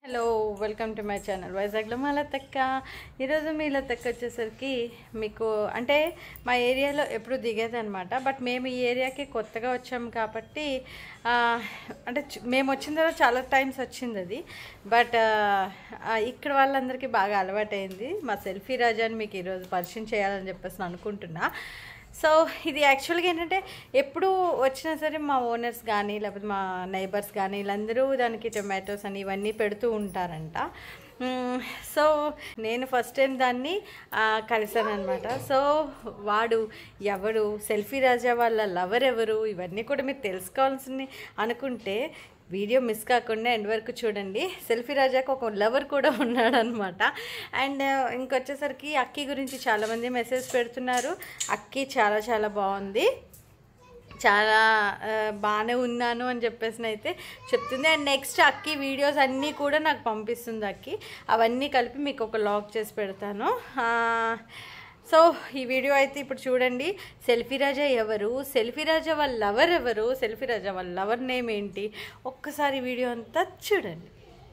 Hello welcome to my channel వైజాగ్లో మా లతక్క ఈరోజు మీ లతక్క వచ్చేసరికి మీకు అంటే మా ఏరియాలో ఎప్పుడు దిగేదనమాట బట్ మేము ఈ ఏరియాకి కొత్తగా వచ్చాము కాబట్టి ఆ, అంటే చు- మేము వచ్చిన తర్వాత చాలా టైమ్స్ వచ్చింది అది బట్ ఇక్కడ వాళ్ళందరికీ బాగా అలవాటైంది మా సెల్ఫీ రాజాని మీకు ఈరోజు పరిచయం చేయాలని చెప్పేసి నేను అనుకుంటున్నా సో ఇది యాక్చువల్గా ఏంటంటే ఎప్పుడు వచ్చినా సరే మా ఓనర్స్ కానీ లేకపోతే మా నైబర్స్ కానీ వీళ్ళందరూ దానికి టొమాటోస్ అని ఇవన్నీ పెడుతూ ఉంటారంట మ్మ్, సో నేను ఫస్ట్ టైం దాన్ని కలిసాను అనమాట సో వాడు ఎవడు సెల్ఫీ రాజా వాళ్ళ లవర్ ఎవరు ఇవన్నీ కూడా మీరు తెలుసుకోవాల్సింది అనుకుంటే వీడియో మిస్ కాకుండా ఎండ్ వరకు చూడండి సెల్ఫీ రాజాకు ఒక లవర్ కూడా ఉన్నాడు అనమాట అండ్ ఇంకొచ్చేసరికి అక్కి గురించి చాలామంది మెసేజ్ పెడుతున్నారు అక్కి చాలా చాలా బాగుంది చాలా ఆ, బాగానే ఉన్నాను అని చెప్పేసి అయితే చెప్తుంది అండ్ నెక్స్ట్ అక్కి వీడియోస్ అన్నీ కూడా నాకు పంపిస్తుంది అక్కి అవన్నీ కలిపి మీకు ఒక లాగ్ చేసి పెడతాను ఆ, సో ఈ వీడియో అయితే ఇప్పుడు చూడండి సెల్ఫీ రాజా ఎవరు సెల్ఫీ రాజా వాళ్ళ లవర్ ఎవరు సెల్ఫీ రాజా వాళ్ళ లవర్ నేమ్ ఏంటి ఒక్కసారి వీడియో అంతా చూడండి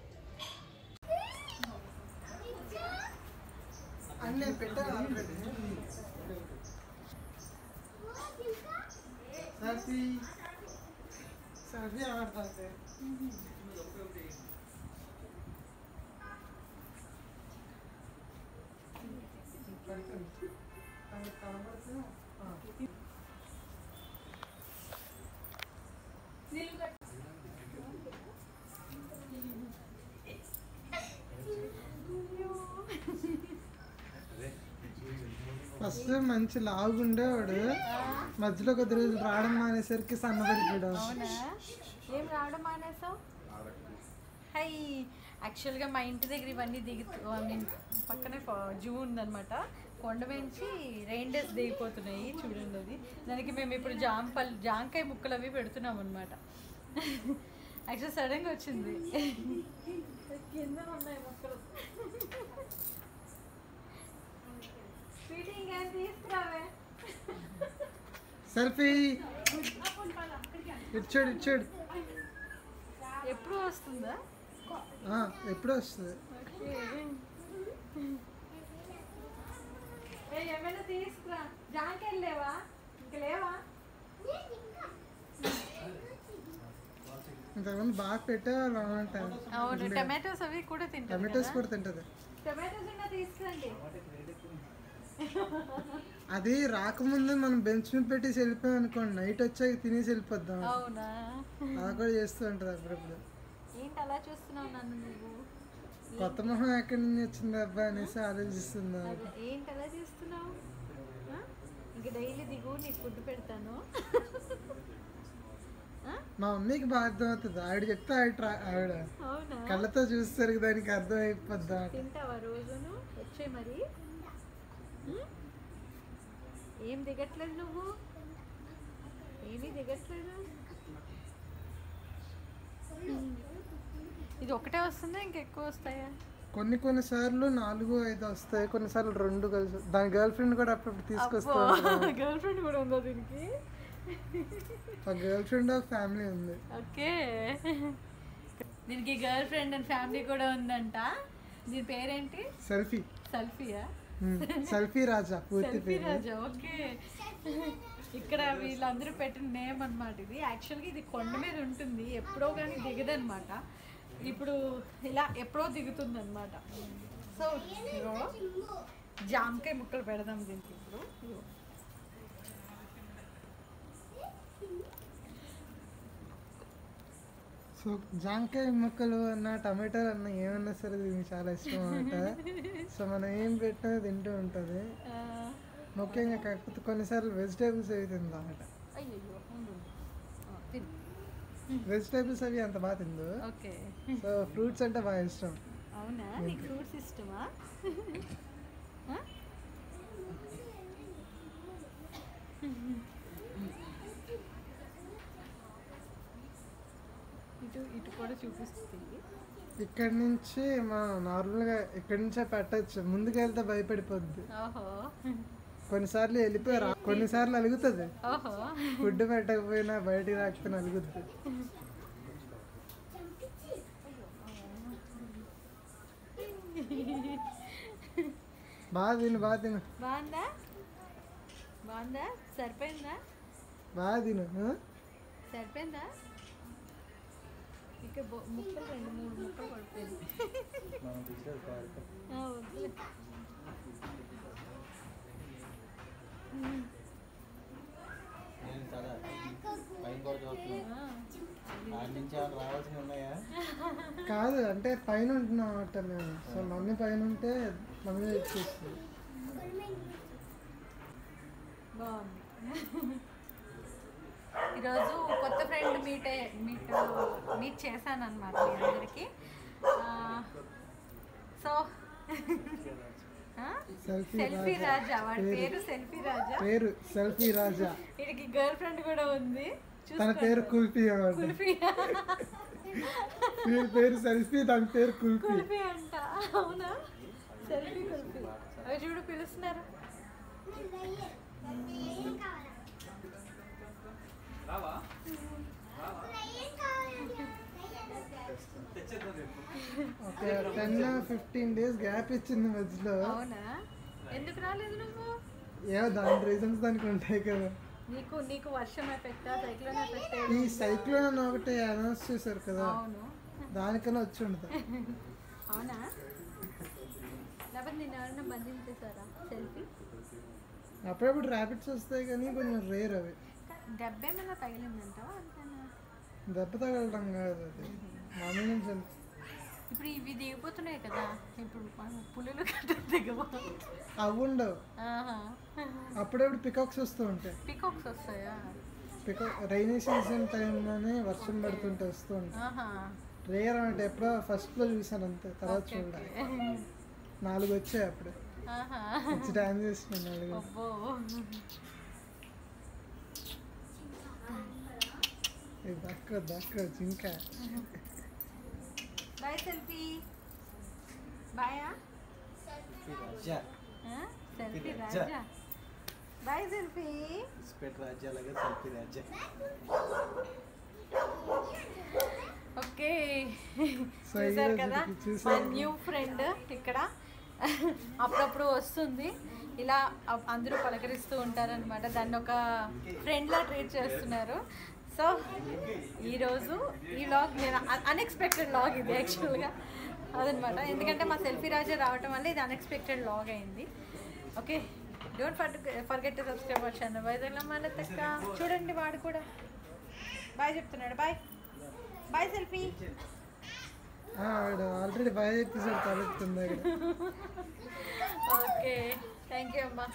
అన్నీ పెట్టాను ఆల్రెడీ సర్ఫీ సర్ఫీ ఆడుతుంది ఫస్ట్ మంచి లావుగా ఉండేవాడు మధ్యలో కొద్ది రోజులు రావడం మానేసరికి సన్నబడిపోయాడు అవునా ఏం రావడం మానేసావు హై యాక్చువల్గా మా ఇంటి దగ్గర ఇవన్నీ దిగుతూ ఐ మీన్ పక్కనే జూ ఉందన్నమాట కొండ పెంచి రెయిన్ డేస్ దిగిపోతున్నాయి చూడండి అది దానికి మేము ఇప్పుడు జాంపల్ జాంకాయ ముక్కలు అవి పెడుతున్నాం అనమాట యాక్చువల్ సడన్గా వచ్చింది కింద ఉన్నాయి ముక్కలు స్వీటీ ఇంకేం తీసుకురావే సెల్ఫీ ఇచ్చాడు ఇచ్చాడు ఎప్పుడు వస్తుందా ఆ, ఎప్పుడో వస్తుంది ఏ, ఏమైనా తీసుకురా జాంకాయలు లేవా ఇంక లేవా ఇంతకుముందు బాగా పెట్టేవాళ్ళు అనమాట అవును టమాటోస్ అవి కూడా తింటారు టమాటోస్ కూడా తింటది టమాటోస్ అయినా తీసుకురండి అది రాకముందు మనం బెంచ్ మీద పెట్టేసి వెళ్ళిపోయాం అనుకోండి నైట్ వచ్చాక తినేసి వెళ్ళిపోద్దాం అవునా అలా కూడా చేస్తూ ఉంటుంది అప్పుడప్పుడు ఏంటి అలా చూస్తున్నావు నన్ను నువ్వు కొత్త మొహం ఎక్కడి నుంచి వచ్చింది అబ్బా అనేసి ఆలోచిస్తుంది అదే, ఏంటి అలా చూస్తున్నావు ఆ? ఇంక డైలీ దిగు నీకు ఫుడ్ పెడతాను ఆ? మా మమ్మీకి బాగా అర్థమవుతుంది ఆవిడ చెప్తే ఆవిడ ట్రా- ఆవిడ అవునా కళ్ళతో చూస్తారు దానికి అర్థం అయిపోద్దా తింటావా రోజును వచ్చే మరి ఉం? ఏం దిగట్లేదు నువ్వు ఏమీ దిగట్లేదు ఇది ఒకటే వస్తుందా ఇంకెక్కువ వస్తాయా కొన్ని కొన్ని సార్లు నాలుగు ఐదు వస్తాయి కొన్నిసార్లు రెండు కలిసి దాని గర్ల్ ఫ్రెండ్ కూడా అప్పుడప్పుడు తీసుకొస్తా ఉంటుంది. గర్ల్ ఫ్రెండ్ కూడా ఉందా దీనికి ఒక గర్ల్ ఫ్రెండ్ ఒక ఫ్యామిలీ ఉంది ఓకే దీనికి గర్ల్ ఫ్రెండ్ అండ్ ఫ్యామిలీ కూడా ఉందంట దీని పేరేంటి సెల్ఫీ సల్ఫియా సెల్ఫీ రాజా పూర్తి సెల్ఫీ పేరు రాజా ఓకే ఇక్కడ వీళ్ళందరూ పెట్టిన నేమ్ అన్నమాట ఇది యాక్చువల్గా ఇది కొండ మీద ఉంటుంది ఎప్పుడో కానీ దిగదనమాట ఇప్పుడు ఇలా ఎప్పుడో దిగుతుంది అనమాట సో ఇదిగో జామకాయ ముక్కలు పెడదాం దీనికి ఇప్పుడు ఇదిగో. సో జాంకాయ ముక్కలు అన్న టమాటాలు అన్న ఏమన్నా సరే దీనికి చాలా ఇష్టం అనమాట సో మనం ఏం పెట్టినా తింటూ ఉంటుంది ఆ, ముఖ్యంగా కాకపోతే కొన్నిసార్లు వెజిటేబుల్స్ అవి తిందా అనమాట అయ్యయ్యో ఉండు. ఆ, తిను వెజిటేబుల్స్ అవి అంత బాగా తిందు ఓకే సో ఫ్రూట్స్ అంటే బాగా ఇష్టం అవునా నీకు ఫ్రూట్స్ ఇష్టమా ఆ? ఇటు ఇటు కూడా చూపిస్తుంది ఇక్కడి నుంచి మనం నార్మల్గా ఇక్కడి నుంచే పెట్టచ్చు ముందుకు వెళ్తే భయపడిపోద్ది ఓహో కొన్నిసార్లు వెళ్ళిపోయి రా కొన్నిసార్లు అలుగుతుంది ఓహో ఫుడ్ పెట్టకపోయినా బయటికి రాకపోయినా అలుగుద్ది బాగా తిను బాగా తిను బాగుందా బాగుందా సరిపోయిందా బాగా తిను ఆ? సరిపోయిందా ఇక బొ- ముక్కలు రెండు మూడు ముక్కలు పడిపోయింది ఆ, వద్దులే. నేను చాలా పైన కూడా చూస్తున్నాను ఆ, ఆడి నుంచి ఏమైనా రావాల్సినవి ఉన్నాయా కాదు అంటే పైన ఉంటున్నాం అన్నమాట మేము సో మమ్మీ పైన ఉంటే మమ్మీ ఇచ్చేస్తుంది బాగుంది ఈరోజు కొత్త ఫ్రెండ్ మీట్ మీట్ మీట్ చేశాను అనమాట మీ అందరికి so selfie selfie Raja Raja వాడి పేరు సెల్ఫీ రాజా పేరు సెల్ఫీ రాజా వీడికి గర్ల్ ఫ్రెండ్ కూడా ఉంది తన పేరు కుల్ఫీ అన్నమాట కుల్ఫీ వీడి పేరు సెల్ఫీ దాని పేరు కుల్ఫీ కుల్ఫీ అంట అవునా సెల్ఫీ కుల్ఫీ అవి చూడు పిలుస్తున్నారు ఒక టెన్ ఫిఫ్టీన్ డేస్ గ్యాప్ ఇచ్చింది మధ్యలో అవునా ఎందుకు రాలేదు నువ్వు ఏవో దాని రీజన్స్ దానికి ఉంటాయి కదా నీకు నీకు వర్షం ఎఫెక్టా సైక్లోన్ ఎఫెక్ట్ ఈ సైక్లోన్ అని ఒకటి అనౌన్స్ చేశారు కదా అవును దానికన్నా వచ్చి ఉంటుంది అవునా లేకపోతే నేను ఎవరైనా బంధించేసారా సెల్ఫీ అప్పుడప్పుడు ర్యాపిడ్స్ వస్తాయి కానీ కొంచెం రేర్ అవి దెబ్బ ఏమైనా తగిలిందంటావా అంతేనా దెబ్బ తగలడం కాదు అది మామూలు నుంచి అంతే. ఇప్పుడు ఇవి దిగిపోతున్నాయి కదా ఇప్పుడు మనం పులులు కట్ట దిగబో అవి ఉండవు అప్పుడప్పుడు పికాక్స్ వస్తూ ఉంటాయి పికాక్స్ వస్తాయా పికాక్ రైనీ సీజన్ టైంలోనే వర్షం పడుతుంటే వస్తూ ఉంటాయి ఆహా రేర్ అంటే ఎప్పుడో ఫస్ట్లో చూసాను అంతే తర్వాత ఓకే, చూడాలి ఓకే. నాలుగు వచ్చాయి అప్పుడే ఆహా వచ్చి డాన్స్ చేస్తున్నాను నాలుగు అబ్బో ఇది దక్క దక్క జింక బాయ్ సెల్ఫీ బాయా రాజ్యా selfie Raja. Raja boy selfie ఇస్పెట్ రాజ్యాలుగా సెల్ఫీ రాజ్యా ఓకే సో చూసారు ఈరోజు కదా ఇది మా చూసారు. న్యూ ఫ్రెండ్ ఇక్కడ అప్పుడప్పుడు వస్తుంది ఇలా అ- అందరూ పలకరిస్తూ ఉంటారనమాట దాన్ని ఒక ఫ్రెండ్లా ట్రీట్ చేస్తున్నారు సో ఈరోజు ఈ వ్లాగ్ నేను అన్ఎక్స్పెక్టెడ్ వ్లాగ్ ఇది యాక్చువల్గా అదనమాట ఎందుకంటే మా సెల్ఫీ రాజా రావటం వల్ల ఇది అన్ఎక్స్పెక్టెడ్ వ్లాగ్ అయింది okay don't forget to subscribe our channel వైజాగ్లో మళ్ళీ తక్క చూడండి వాడు కూడా బాయ్ చెప్తున్నాడు బాయ్ బాయ్ సెల్ఫీ ఆ, వాడు ఆల్రెడీ బాగా చెప్పేసాడు తలెత్తుంది అక్కడ ఓకే థ్యాంక్ యూ అమ్మా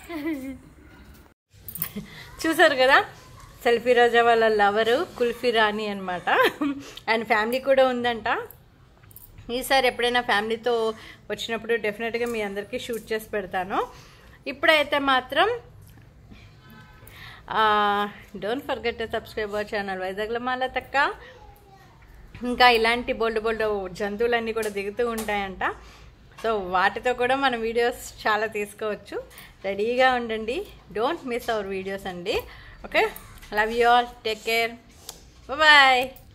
చూసారు కదా సెల్ఫీ రోజా వాళ్ళ లవరు కుల్ఫీ రాణి అనమాట అండ్ ఫ్యామిలీ కూడా ఉందంట ఈసారి ఎప్పుడైనా ఫ్యామిలీతో వచ్చినప్పుడు డెఫినెట్గా మీ అందరికీ షూట్ చేసి పెడతాను ఇప్పుడైతే మాత్రం don't forget subscribe our channel వైజాగ్లో మాల తక్క ఇంకా ఇలాంటి బోల్డ్ బోల్డ్ జంతువులన్నీ కూడా దిగుతూ ఉంటాయంట సో వాటితో కూడా మనం వీడియోస్ చాలా తీసుకోవచ్చు రెడీగా ఉండండి డోంట్ మిస్ అవర్ వీడియోస్ అండి okay love you all take care bye